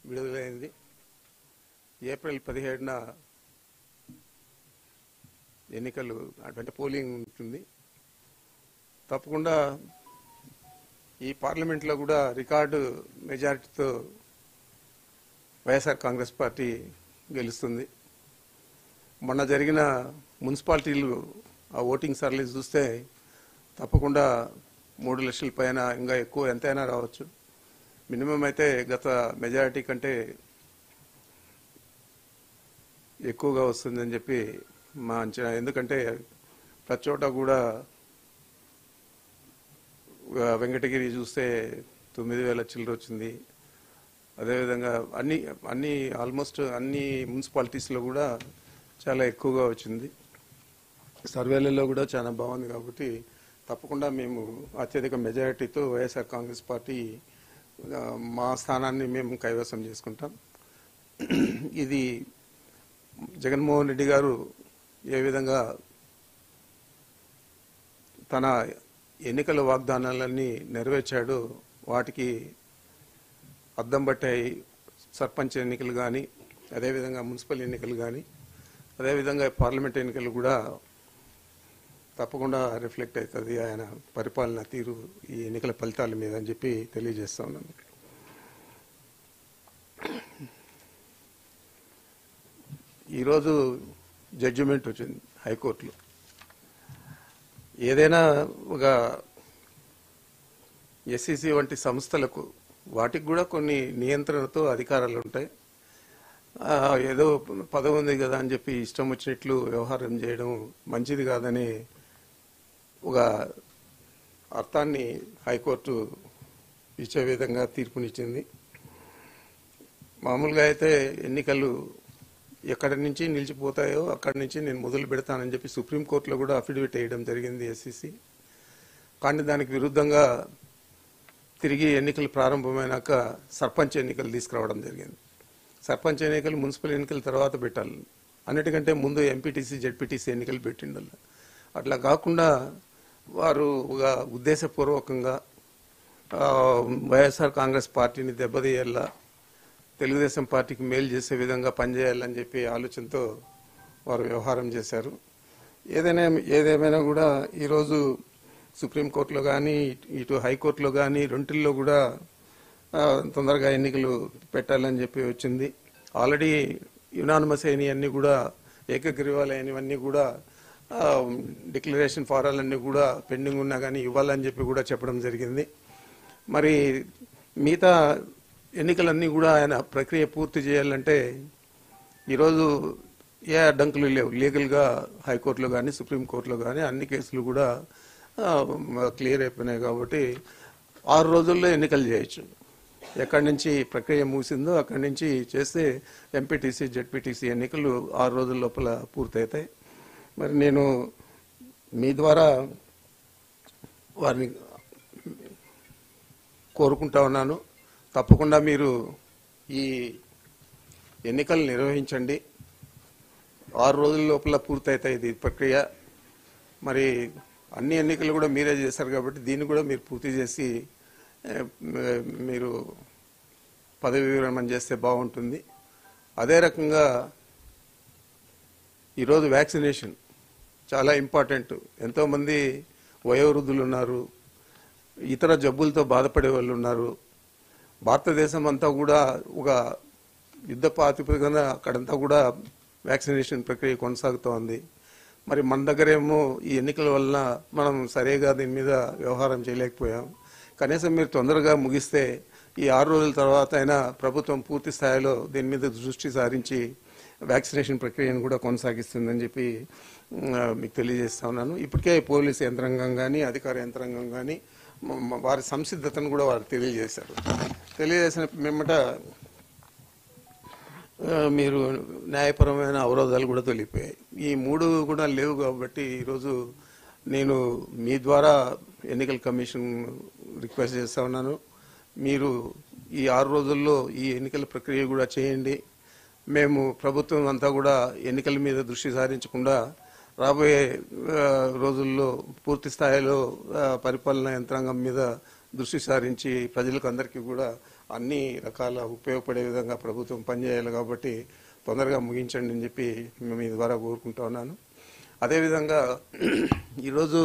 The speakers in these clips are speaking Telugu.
విడుదలైంది ఏప్రిల్ పదిహేడున ఎన్నికలు అంటే పోలింగ్ ఉంటుంది తప్పకుండా ఈ పార్లమెంట్లో కూడా రికార్డు మెజారిటీతో వైఎస్ఆర్ కాంగ్రెస్ పార్టీ గెలుస్తుంది మొన్న జరిగిన మున్సిపాలిటీలు ఆ ఓటింగ్ సర్లీ చూస్తే తప్పకుండా మూడు లక్షల పైన ఇంకా ఎక్కువ ఎంతైనా రావచ్చు మినిమం అయితే గత మెజారిటీ కంటే ఎక్కువగా వస్తుందని చెప్పి మా అంచనా ఎందుకంటే ప్రతి చోట కూడా ఆ, వెంకటగిరి చూస్తే తొమ్మిది వేల చిల్లర వచ్చింది అదేవిధంగా అన్ని అన్ని ఆల్మోస్ట్ అన్ని మున్సిపాలిటీస్లో కూడా చాలా ఎక్కువగా వచ్చింది సర్వేలలో కూడా చాలా బాగుంది కాబట్టి తప్పకుండా మేము అత్యధిక మెజారిటీతో వైఎస్ఆర్ కాంగ్రెస్ పార్టీ ఆ, మా స్థానాన్ని మేము కైవసం చేసుకుంటాం ఇది జగన్మోహన్ రెడ్డి గారు ఏ విధంగా తన ఎన్నికల వాగ్దానాలన్నీ నెరవేర్చాడో వాటికి అద్దం పట్టాయి సర్పంచ్ ఎన్నికలు కానీ అదేవిధంగా మున్సిపల్ ఎన్నికలు కానీ అదేవిధంగా పార్లమెంట్ ఎన్నికలు కూడా తప్పకుండా రిఫ్లెక్ట్ అవుతుంది ఆయన పరిపాలన తీరు ఈ ఎన్నికల ఫలితాల మీద అని చెప్పి తెలియజేస్తా ఉన్నాను ఈరోజు జడ్జిమెంట్ వచ్చింది హైకోర్టులో ఏదైనా ఒక ఎస్సీసీ వంటి సంస్థలకు వాటికి కూడా కొన్ని నియంత్రణతో అధికారాలు ఉంటాయి ఆ, ఏదో పదవి ఉంది కదా అని చెప్పి ఇష్టం వచ్చినట్లు వ్యవహారం చేయడం మంచిది కాదని ఒక అర్థాన్ని హైకోర్టు ఇచ్చే విధంగా తీర్పునిచ్చింది మామూలుగా అయితే ఎన్నికలు ఎక్కడి నుంచి నిలిచిపోతాయో అక్కడి నుంచి నేను మొదలు పెడతానని చెప్పి సుప్రీంకోర్టులో కూడా అఫిడవిట్ వేయడం జరిగింది ఎస్సీసీ కానీ దానికి విరుద్ధంగా తిరిగి ఎన్నికలు ప్రారంభమైనాక సర్పంచ్ ఎన్నికలు తీసుకురావడం జరిగింది సర్పంచ్ ఎన్నికలు మున్సిపల్ ఎన్నికల తర్వాత పెట్టాలి అన్నిటికంటే ముందు ఎంపీటీసీ జెడ్పీటీసీ ఎన్నికలు పెట్టిండాలి అట్లా కాకుండా వారు ఒక ఉద్దేశపూర్వకంగా ఆ, వైఎస్ఆర్ కాంగ్రెస్ పార్టీని దెబ్బతీయాలా తెలుగుదేశం పార్టీకి మేలు చేసే విధంగా పనిచేయాలని చెప్పి ఆలోచనతో వారు వ్యవహారం చేశారు ఏదైనా ఏదేమైనా కూడా ఈరోజు సుప్రీంకోర్టులో కానీ ఇటు హైకోర్టులో కానీ రెంటిల్లో కూడా ఆ, తొందరగా ఎన్నికలు పెట్టాలని చెప్పి వచ్చింది ఆల్రెడీ యునానిమస్ అయినవన్నీ కూడా ఏకగ్రీవాలైనవన్నీ కూడా డిక్లరేషన్ ఫారాలన్నీ కూడా పెండింగ్ ఉన్నా కానీ ఇవ్వాలని చెప్పి కూడా చెప్పడం జరిగింది మరి మిగతా ఎన్నికలన్నీ కూడా ఆయన ప్రక్రియ పూర్తి చేయాలంటే ఈరోజు ఏ అడ్డంకులు లేవు లీగల్గా హైకోర్టులో కానీ సుప్రీంకోర్టులో కానీ అన్ని కేసులు కూడా క్లియర్ అయిపోయినాయి కాబట్టి ఆరు రోజుల్లో ఎన్నికలు చేయొచ్చు ఎక్కడి నుంచి ప్రక్రియ ముగిసిందో అక్కడి నుంచి చేస్తే ఎంపీటీసీ జెడ్పీటీసీ ఎన్నికలు ఆరు రోజుల లోపల పూర్తవుతాయి మరి నేను మీ ద్వారా వారిని కోరుకుంటా ఉన్నాను తప్పకుండా మీరు ఈ ఎన్నికలు నిర్వహించండి ఆరు రోజుల లోపల పూర్తవుతాయి ఇది ప్రక్రియ మరి అన్ని ఎన్నికలు కూడా మీరే చేశారు కాబట్టి దీన్ని కూడా మీరు పూర్తి చేసి ఏ, మ- మీరు పదవి విరమణ చేస్తే బాగుంటుంది అదే రకంగా ఈరోజు వ్యాక్సినేషన్ చాలా ఇంపార్టెంట్ ఎంతోమంది వయోవృద్ధులు ఉన్నారు ఇతర జబ్బులతో బాధపడే వాళ్ళు ఉన్నారు భారతదేశం అంతా కూడా ఒక యుద్ధ ప్రాతిపదికన అక్కడంతా కూడా వ్యాక్సినేషన్ ప్రక్రియ కొనసాగుతోంది మరి మన దగ్గరేమో ఈ ఎన్నికల వలన మనం సరిగా దీని మీద వ్యవహారం చేయలేకపోయాం కనీసం మీరు తొందరగా ముగిస్తే ఈ ఆరు రోజుల తర్వాత అయినా ప్రభుత్వం పూర్తి స్థాయిలో దీని మీద దృష్టి సారించి వ్యాక్సినేషన్ ప్రక్రియను కూడా కొనసాగిస్తుందని చెప్పి ఉమ్, మీకు తెలియజేస్తా ఉన్నాను ఇప్పటికే పోలీస్ యంత్రాంగం కానీ అధికార యంత్రాంగం కానీ మ- మ- వారి సంసిద్ధతను కూడా వారు తెలియజేశారు తెలియజేసిన మిమ్మట ఆ, మీరు న్యాయపరమైన అవరోధాలు కూడా తొలిగిపోయాయి ఈ మూడు కూడా లేవు కాబట్టి ఈరోజు నేను మీ ద్వారా ఎన్నికల కమిషన్ రిక్వెస్ట్ చేస్తా ఉన్నాను మీరు ఈ ఆరు రోజుల్లో ఈ ఎన్నికల ప్రక్రియ కూడా చేయండి మేము ప్రభుత్వం అంతా కూడా ఎన్నికల మీద దృష్టి సారించకుండా రాబోయే ఆ, రోజుల్లో పూర్తి స్థాయిలో ఆ, పరిపాలనా యంత్రాంగం మీద దృష్టి సారించి ప్రజలకు అందరికీ కూడా అన్ని రకాల ఉపయోగపడే విధంగా ప్రభుత్వం పనిచేయాలి కాబట్టి తొందరగా ముగించండి అని చెప్పి మేము మీ ద్వారా కోరుకుంటా ఉన్నాను అదేవిధంగా ఈరోజు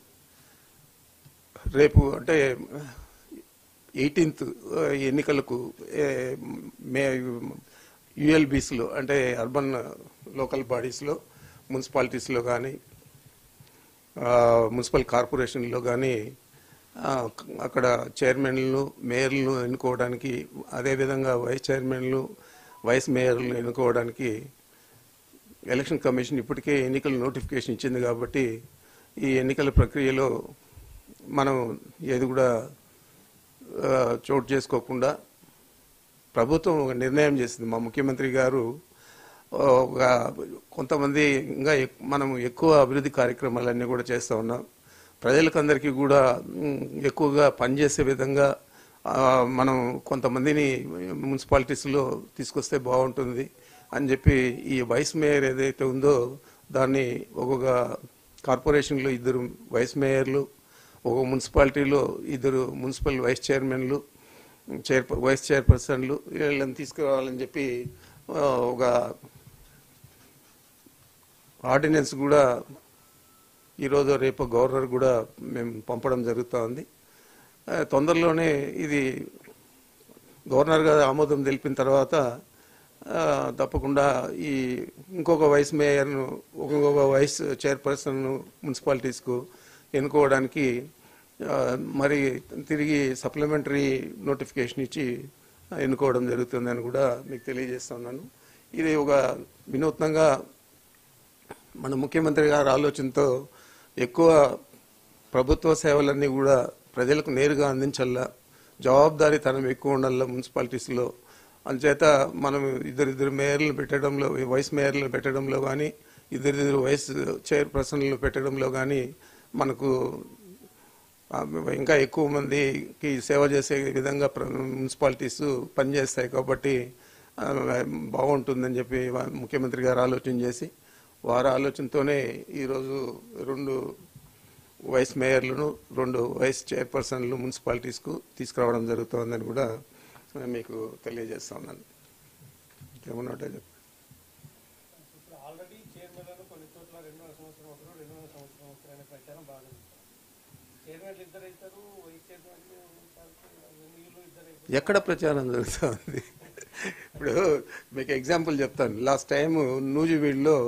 రేపు అంటే ఎయిటీన్త్ ఎన్నికలకు ఏ, మే యుఎల్బీస్లో అంటే అర్బన్ లోకల్ బాడీస్లో మున్సిపాలిటీస్లో కానీ మున్సిపల్ కార్పొరేషన్లో కానీ అక్కడ చైర్మన్లు మేయర్లను ఎన్నుకోవడానికి అదేవిధంగా వైస్ చైర్మన్లు వైస్ మేయర్లను ఎన్నుకోవడానికి ఎలక్షన్ కమిషన్ ఇప్పటికే ఎన్నికల నోటిఫికేషన్ ఇచ్చింది కాబట్టి ఈ ఎన్నికల ప్రక్రియలో మనం ఏది కూడా ఆ, చోటు చేసుకోకుండా ప్రభుత్వం ఒక నిర్ణయం చేసింది మా ముఖ్యమంత్రి గారు ఆ, ఒక కొంతమంది ఇంకా ఎక్- మనం ఎక్కువ అభివృద్ధి కార్యక్రమాలన్నీ కూడా చేస్తూ ఉన్నాం ప్రజలకందరికీ కూడా ఉమ్, ఎక్కువగా పనిచేసే విధంగా ఆ, మనం కొంతమందిని మున్సిపాలిటీస్లో తీసుకొస్తే బాగుంటుంది అని చెప్పి ఈ వైస్ మేయర్ ఏదైతే ఉందో దాన్ని ఒక్కొక్క కార్పొరేషన్లో ఇద్దరు వైస్ మేయర్లు ఒక మున్సిపాలిటీలో ఇద్దరు మున్సిపల్ వైస్ చైర్మన్లు చైర్ వైస్ చైర్పర్సన్లు వీళ్ళని తీసుకురావాలని చెప్పి ఆ, ఒక ఆర్డినెన్స్ కూడా ఈరోజు రేపు గవర్నర్ కూడా మేము పంపడం జరుగుతూ ఉంది ఆ, తొందరలోనే ఇది గవర్నర్ గారు ఆమోదం తెలిపిన తర్వాత ఆ, తప్పకుండా ఈ ఇంకొక వైస్ మేయర్ను ఇంకొక వైస్ చైర్పర్సన్ను మున్సిపాలిటీస్కు ఎన్నుకోవడానికి ఆ, మరి తిరిగి సప్లిమెంటరీ నోటిఫికేషన్ ఇచ్చి ఎన్నుకోవడం జరుగుతుందని కూడా మీకు తెలియజేస్తున్నాను ఇది ఒక వినూత్నంగా మన ముఖ్యమంత్రి గారి ఆలోచనతో ఎక్కువ ప్రభుత్వ సేవలన్నీ కూడా ప్రజలకు నేరుగా అందించల్లా జవాబుదారీతనం ఎక్కువ ఉండాల మున్సిపాలిటీస్లో అందుచేత మనం ఇద్దరిద్దరు మేయర్లను పెట్టడంలో వైస్ మేయర్లను పెట్టడంలో కానీ ఇద్దరిద్దరు వైస్ చైర్పర్సన్లు పెట్టడంలో కానీ మనకు ఆ, ఇంకా ఎక్కువ మందికి సేవ చేసే విధంగా ప్ర- మున్సిపాలిటీస్ పనిచేస్తాయి కాబట్టి ఆ, బాగుంటుందని చెప్పి వా- ముఖ్యమంత్రి గారు ఆలోచన చేసి వారి ఆలోచనతోనే ఈరోజు రెండు వైస్ మేయర్లను రెండు వైస్ చైర్పర్సన్లు మున్సిపాలిటీస్కు తీసుకురావడం జరుగుతోందని కూడా నేను మీకు తెలియజేస్తా ఉన్నాను ఏమన్నా ఉంటే చెప్పు. ఇప్పుడు ఆల్రెడీ చైర్మన్లను కొన్ని చోట్ల రెండున్నర సంవత్సరం ఒకరు రెండున్నర సంవత్సరం ఒకరు అనే ప్రచారం బాగా ఉంది. చైర్మన్లు ఇద్దరు అవుతారు వైస్ చైర్మన్లు వీళ్ళు ఇద్దరు అవుతారు ఎక్కడ ప్రచారం జరుగుతుంది ఇప్పుడు మీకు ఎగ్జాంపుల్ చెప్తాను లాస్ట్ టైం నూజివీడులో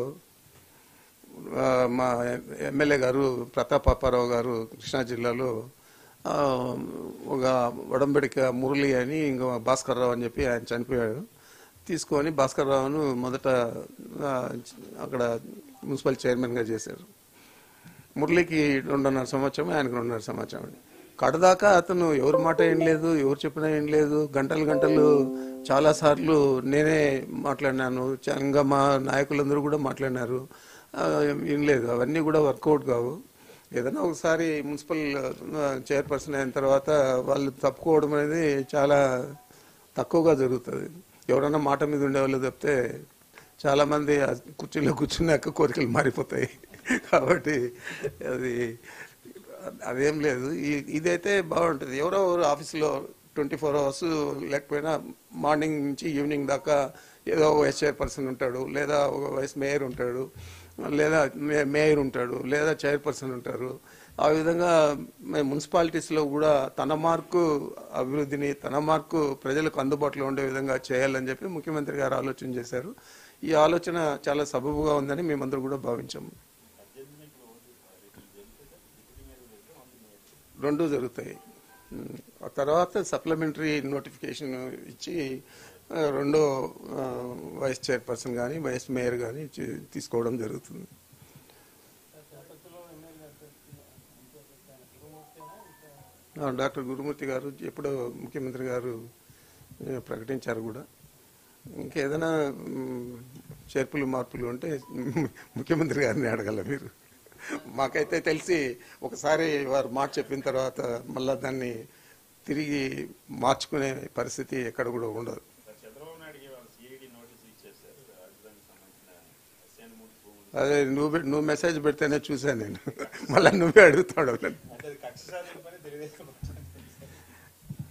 ఆ, మా ఎమ్మెల్యే గారు ప్రతాప్ అప్పారావు గారు కృష్ణా జిల్లాలో ఆ, ఒక వడంబడిక మురళి అని ఇంకో భాస్కర్ రావు అని చెప్పి ఆయన చనిపోయాడు తీసుకొని భాస్కర్ రావును మొదట ఆ, అక్కడ మున్సిపల్ చైర్మన్గా చేశారు మురళికి రెండున్నర సంవత్సరం ఆయనకు రెండున్నర సంవత్సరం కడదాకా అతను ఎవరి మాట ఏం లేదు ఎవరు చెప్పినా ఏం లేదు గంటలు గంటలు చాలా సార్లు నేనే మాట్లాడినాను చ- ఇంకా మా నాయకులందరూ కూడా మాట్లాడినారు ఆ, ఏం లేదు అవన్నీ కూడా వర్కౌట్ కావు ఏదైనా ఒకసారి మున్సిపల్ ఆ, చైర్పర్సన్ అయిన తర్వాత వాళ్ళు తప్పుకోవడం అనేది చాలా తక్కువగా జరుగుతుంది ఎవరైనా మాట మీద ఉండేవాళ్ళు చెప్తే చాలా మంది ఆ కుర్చీలో కూర్చున్నాక కోరికలు మారిపోతాయి కాబట్టి అది అదేం లేదు ఈ- ఇదైతే బాగుంటుంది ఎవరో ఎవరు ఆఫీస్లో ట్వంటీ ఫోర్ అవర్స్ లేకపోయినా మార్నింగ్ నుంచి ఈవినింగ్ దాకా ఏదో ఒక వైస్ చైర్పర్సన్ ఉంటాడు లేదా ఒక వైస్ మేయర్ ఉంటాడు లేదా మే- మేయర్ ఉంటాడు లేదా చైర్పర్సన్ ఉంటారు ఆ విధంగా మే- మున్సిపాలిటీస్లో కూడా తన మార్కు అభివృద్ధిని తన మార్కు ప్రజలకు అందుబాటులో ఉండే విధంగా చేయాలని చెప్పి ముఖ్యమంత్రి గారు ఆలోచన చేశారు ఈ ఆలోచన చాలా సబబుగా ఉందని మేమందరూ కూడా భావించాము రెండు జరుగుతాయి ఉమ్, ఆ తర్వాత సప్లిమెంటరీ నోటిఫికేషన్ ఇచ్చి ఆ, రెండో ఆ, వైస్ చైర్పర్సన్ కానీ వైస్ మేయర్ కానీ తీసుకోవడం జరుగుతుంది తిరుపతిలో ఎమ్మెల్యే అభ్యర్థి ఇంకొక ఆయన గురుమూర్తేనా ఇంకా ఆ, డాక్టర్ గురుమూర్తి గారు ఎప్పుడో ముఖ్యమంత్రి గారు ఆ, ప్రకటించారు కూడా ఇంకేదైనా మ్, చేర్పులు మార్పులు ఉంటే ముఖ్యమంత్రి గారిని అడగల మీరు మాకైతే తెలిసి ఒకసారి వారు మాట చెప్పిన తర్వాత మళ్ళా దాన్ని తిరిగి మార్చుకునే పరిస్థితి ఎక్కడ కూడా ఉండదు సార్ చంద్రబాబు నాయుడుకి వాళ్ళు సిఐడి నోటీస్ ఇచ్చేసారు రాజధానికి సంబంధించిన ఎస్ఎన్ మూడు భూములు అదే నువ్వు పెట్- నువ్వు మెసేజ్ పెడితేనే చూశాను నేను మళ్ళీ నువ్వే అడుగుతాడు అంటే అది కక్ష సాధింపు పని తెలుగుదేశం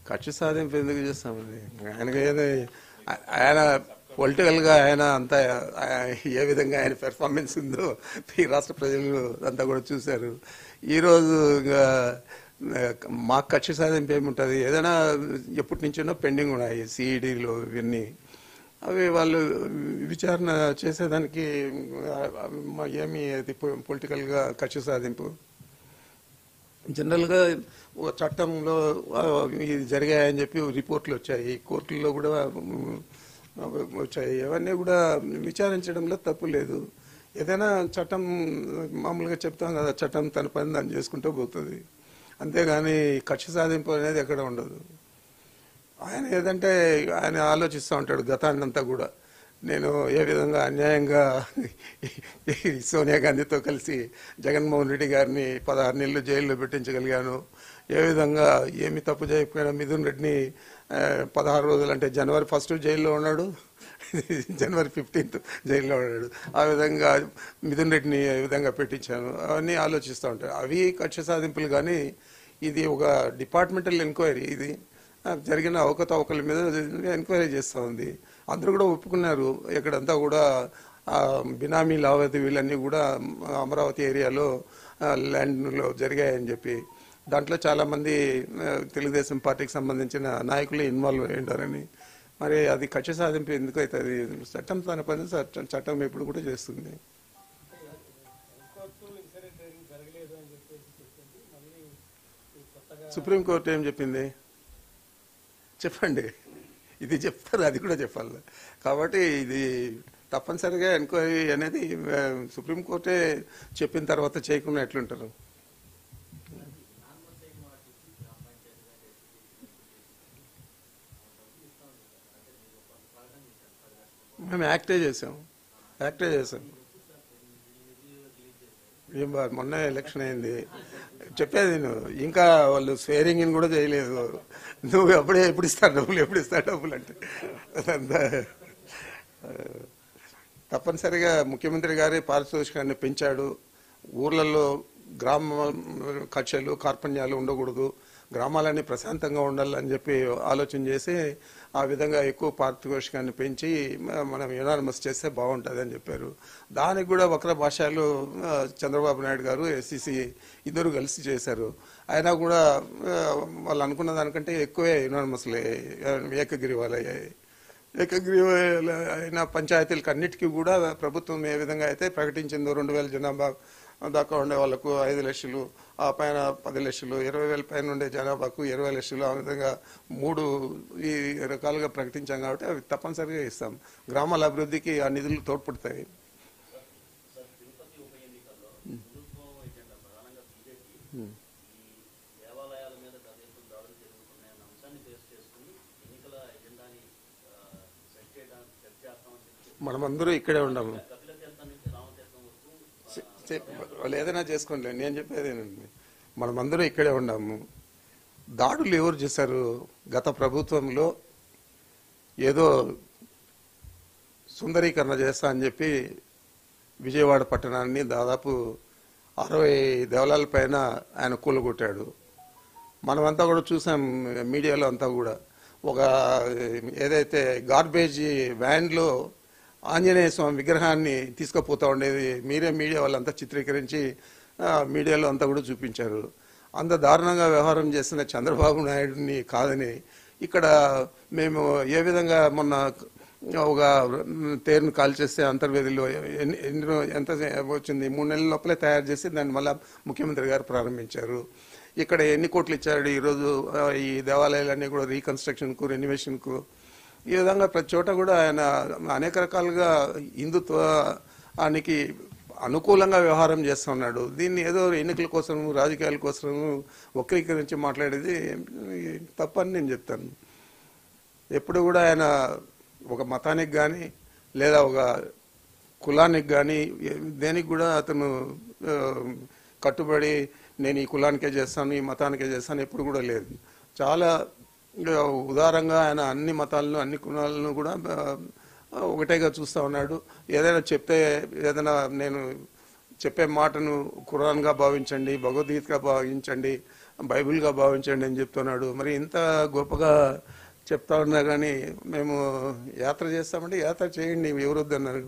కక్ష సాధింపు ఎందుకు చేస్తామండి ఆయనకి ఏదో ఆయన పొలిటికల్ గా ఆయన అంత ఏ విధంగా ఆయన పెర్ఫార్మెన్స్ ఉందో ఈ రాష్ట్ర ప్రజలు అంతా కూడా చూశారు ఈరోజు ఇంకా మాకు కక్ష సాధింపు ఏముంటుంది ఏదైనా ఎప్పటి నుంచో పెండింగ్ ఉన్నాయి సిఈడిలు ఇవన్నీ అవి వాళ్ళు విచారణ చేసేదానికి ఆ, మా- ఏమి అది పొలిటికల్గా కక్ష సాధింపు జనరల్గా ఒక చట్టంలో ఆ, ఇది జరిగాయని చెప్పి రిపోర్ట్లు వచ్చాయి కోర్టుల్లో కూడా ఉమ్, వచ్చాయి అవన్నీ కూడా విచారించడంలో తప్పు లేదు ఏదైనా చట్టం మామూలుగా చెప్తాం కదా చట్టం తన పని దాన్ని చేసుకుంటూ పోతుంది అంతేగాని కక్ష సాధింపు అనేది ఎక్కడ ఉండదు ఆయన ఏదంటే ఆయన ఆలోచిస్తూ ఉంటాడు గతాన్నంతా కూడా నేను ఏ విధంగా అన్యాయంగా సోనియా గాంధీతో కలిసి జగన్మోహన్ రెడ్డి గారిని పదహారు నెలలు జైల్లో పెట్టించగలిగాను ఏ విధంగా ఏమి తప్పు చేయకపోయినా మిథున్ రెడ్డిని ఆ, పదహారు రోజులు అంటే జనవరి ఫస్ట్ జైల్లో ఉన్నాడు జనవరి ఫిఫ్టీన్త్ జైల్లో ఉన్నాడు ఆ విధంగా మిథున్ రెడ్డిని ఏ విధంగా పెట్టించాను అవన్నీ ఆలోచిస్తూ ఉంటాడు అవి కక్ష సాధింపులు కానీ ఇది ఒక డిపార్ట్మెంటల్ ఎంక్వైరీ ఇది ఆ, జరిగిన అవకతవకల మీద ఎంక్వైరీ చేస్తూ ఉంది అందరూ కూడా ఒప్పుకున్నారు ఇక్కడంతా కూడా ఆ, బినామీ లావాదేవీలన్నీ కూడా అమరావతి ఏరియాలో ఆ, ల్యాండ్లో జరిగాయని చెప్పి దాంట్లో చాలా మంది ఆ, తెలుగుదేశం పార్టీకి సంబంధించిన నాయకులు ఇన్వాల్వ్ అయి ఉంటారని మరి అది కక్ష సాధింపు ఎందుకు అవుతుంది చట్టం తన పని చట్టం- చట్టం ఎప్పుడు కూడా చేస్తుంది హైకోర్టు ఇన్సైడర్ ట్రేడింగ్ జరగలేదు అని చెప్పేసి చెప్పింది మళ్ళీ ఈ కొత్తగా సుప్రీంకోర్టు ఏం చెప్పింది చెప్పండి ఇది చెప్తారు అది కూడా చెప్పాలి కాబట్టి ఇది తప్పనిసరిగా ఎంక్వైరీ అనేది ఆ, సుప్రీంకోర్టే చెప్పిన తర్వాత చేయకుండా ఎట్లుంటారు మేము యాక్టే చేసాం యాక్టే చేసాం ఏం బా మొన్న ఎలక్షన్ అయింది చెప్పేది నేను ఇంకా వాళ్ళు స్వేరింగ్ ఇన్ కూడా చేయలేదు నువ్వు ఎప్పుడే ఎప్పుడు ఇస్తారు డబ్బులు ఎప్పుడు ఇస్తారు డబ్బులు అంటే అదంతా ఆ, తప్పనిసరిగా ముఖ్యమంత్రి గారి పారితోషికాన్ని పెంచాడు ఊర్లలో గ్రామ కక్షలు కార్పణ్యాలు ఉండకూడదు గ్రామాలన్నీ ప్రశాంతంగా ఉండాలని చెప్పి ఆలోచన చేసి ఆ విధంగా ఎక్కువ పారితోషికాన్ని పెంచి మ- మనం యునానిమస్ చేస్తే బాగుంటుంది అని చెప్పారు దానికి కూడా వక్ర భాషలు ఆ, చంద్రబాబు నాయుడు గారు ఎస్సీసీ ఇద్దరు కలిసి చేశారు అయినా కూడా ఆ, వాళ్ళు అనుకున్న దానికంటే ఎక్కువే యునానిమస్లే ఏకగ్రీవాలయ్యాయి ఏకగ్రీవ అయిన పంచాయతీలకు అన్నిటికీ కూడా ప్రభుత్వం ఏ విధంగా అయితే ప్రకటించిందో రెండు వేల జనాభా దాకా ఉండే వాళ్ళకు ఐదు లక్షలు ఆ పైన పది లక్షలు ఇరవై వేల పైన ఉండే జనాభాకు ఇరవై లక్షలు ఆ విధంగా మూడు ఈ రకాలుగా ప్రకటించాం కాబట్టి అవి తప్పనిసరిగా ఇస్తాం గ్రామాల అభివృద్ధికి ఆ నిధులు తోడ్పడతాయి సార్ తిరుపతి ఉప ఎన్నికల్లో హిందుత్వం ఎజెండా ప్రధానంగా బీజేపీ ఈ దేవాలయాల మీద పెద్ద ఎత్తున దాడులు జరుగుతున్నాయన్న అంశాన్ని బేస్ చేసుకుని ఎన్నికల ఎజెండాని ఆ, సెట్ చేయడానికి సెట్ చేస్తామని చెప్పి మనమందరూ ఇక్కడే ఉన్నాము కపిల తీర్థం నుంచి రామతీర్థం వరకు చె- చె- వాళ్ళు ఏదైనా చేసుకోండి నేను చెప్పేది ఏంటండి మనమందరూ ఇక్కడే ఉన్నాము దాడులు ఎవరు చేశారు గత ప్రభుత్వంలో ఏదో సుందరీకరణ చేస్తా అని చెప్పి విజయవాడ పట్టణాన్ని దాదాపు అరవై దేవాలయాల పైన ఆయన కూలగొట్టాడు మనమంతా కూడా చూసాం మీడియాలో అంతా కూడా ఒక ఏదైతే గార్బేజ్ వ్యాన్లో ఆంజనేయ స్వామి విగ్రహాన్ని తీసుకుపోతా ఉండేది మీరే మీడియా వాళ్ళంతా చిత్రీకరించి ఆ, మీడియాలో అంతా కూడా చూపించారు అంత దారుణంగా వ్యవహారం చేస్తున్న చంద్రబాబు నాయుడిని కాదని ఇక్కడ మేము ఏ విధంగా మొన్న ఒక తేరును కాల్ చేస్తే అంతర్వేదిలో ఎన్ని ఎన్ని రో- ఎంత వచ్చింది మూడు నెలల లోపలే తయారు చేసి దాన్ని మళ్ళా ముఖ్యమంత్రి గారు ప్రారంభించారు ఇక్కడ ఎన్ని కోట్లు ఇచ్చాడు ఈరోజు ఆ, ఈ దేవాలయాలన్నీ కూడా రీకన్స్ట్రక్షన్కు రెన్యువేషన్కు ఈ విధంగా ప్రతి చోట కూడా ఆయన అనేక రకాలుగా హిందుత్వానికి అనుకూలంగా వ్యవహారం చేస్తూ ఉన్నాడు దీన్ని ఏదో ఎన్నికల కోసం రాజకీయాల కోసం వక్రీకరించి మాట్లాడేది తప్పని నేను చెప్తాను ఎప్పుడు కూడా ఆయన ఒక మతానికి కానీ లేదా ఒక కులానికి కానీ దేనికి కూడా అతను ఆ, కట్టుబడి నేను ఈ కులానికే చేస్తాను ఈ మతానికే చేస్తాను ఎప్పుడు కూడా లేదు చాలా ఆ, ఉదారంగా ఆయన అన్ని మతాలను అన్ని కులాలను కూడా ఆ, ఒకటేగా చూస్తూ ఉన్నాడు ఏదైనా చెప్తే ఏదైనా నేను చెప్పే మాటను ఖురాన్గా భావించండి భగవద్గీతగా భావించండి బైబిల్గా భావించండి అని చెప్తున్నాడు మరి ఇంత గొప్పగా చెప్తా ఉన్నా కానీ మేము యాత్ర చేస్తామంటే యాత్ర చేయండి ఎవరు వద్దన్నారు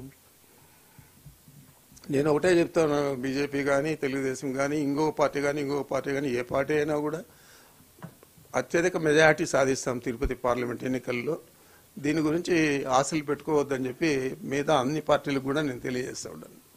నేను ఒకటే చెప్తాను బీజేపీ కానీ తెలుగుదేశం కానీ ఇంకో పార్టీ కానీ ఇంకో పార్టీ కానీ ఏ పార్టీ అయినా కూడా అత్యధిక మెజారిటీ సాధిస్తాం తిరుపతి పార్లమెంట్ ఎన్నికల్లో దీని గురించి ఆశలు పెట్టుకోవద్దని చెప్పి మిగతా అన్ని పార్టీలకు కూడా నేను తెలియజేస్తా ఉన్నాను